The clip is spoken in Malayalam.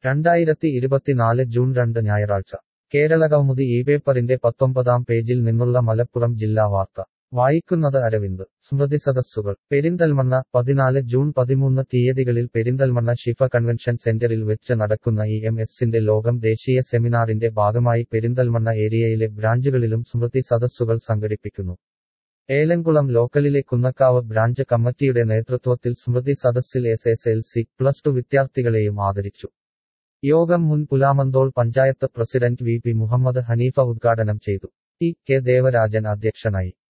രണ്ടായിരത്തി ഇരുപത്തിനാല് ജൂൺ രണ്ട് ഞായറാഴ്ച കേരളകൗമുദി ഈ പേപ്പറിന്റെ പത്തൊമ്പതാം പേജിൽ നിന്നുള്ള മലപ്പുറം ജില്ലാ വാർത്ത വായിക്കുന്നത് അരവിന്ദ് സ്മൃതി സദസ്സുകൾ പെരിന്തൽമണ്ണ പതിനാല് ജൂൺ പതിമൂന്ന് തീയതികളിൽ പെരിന്തൽമണ്ണ ഷിഫ കൺവെൻഷൻ സെന്ററിൽ വെച്ച് നടക്കുന്ന ഇ എം എസിന്റെ ലോകം ദേശീയ സെമിനാറിന്റെ ഭാഗമായി പെരിന്തൽമണ്ണ ഏരിയയിലെ ബ്രാഞ്ചുകളിലും സ്മൃതി സദസ്സുകൾ സംഘടിപ്പിക്കുന്നു ഏലംകുളം ലോക്കലിലെ കുന്നക്കാവ് ബ്രാഞ്ച് കമ്മിറ്റിയുടെ നേതൃത്വത്തിൽ സ്മൃതി സദസ്സിൽ S S L C plus two വിദ്യാർത്ഥികളെയും ആദരിച്ചു യോഗം മുൻ Pulamanthole panchayat president V P Muhammad Haneefa ഉദ്ഘാടനം ചെയ്തു ടി കെ ദേവരാജൻ അധ്യക്ഷനായി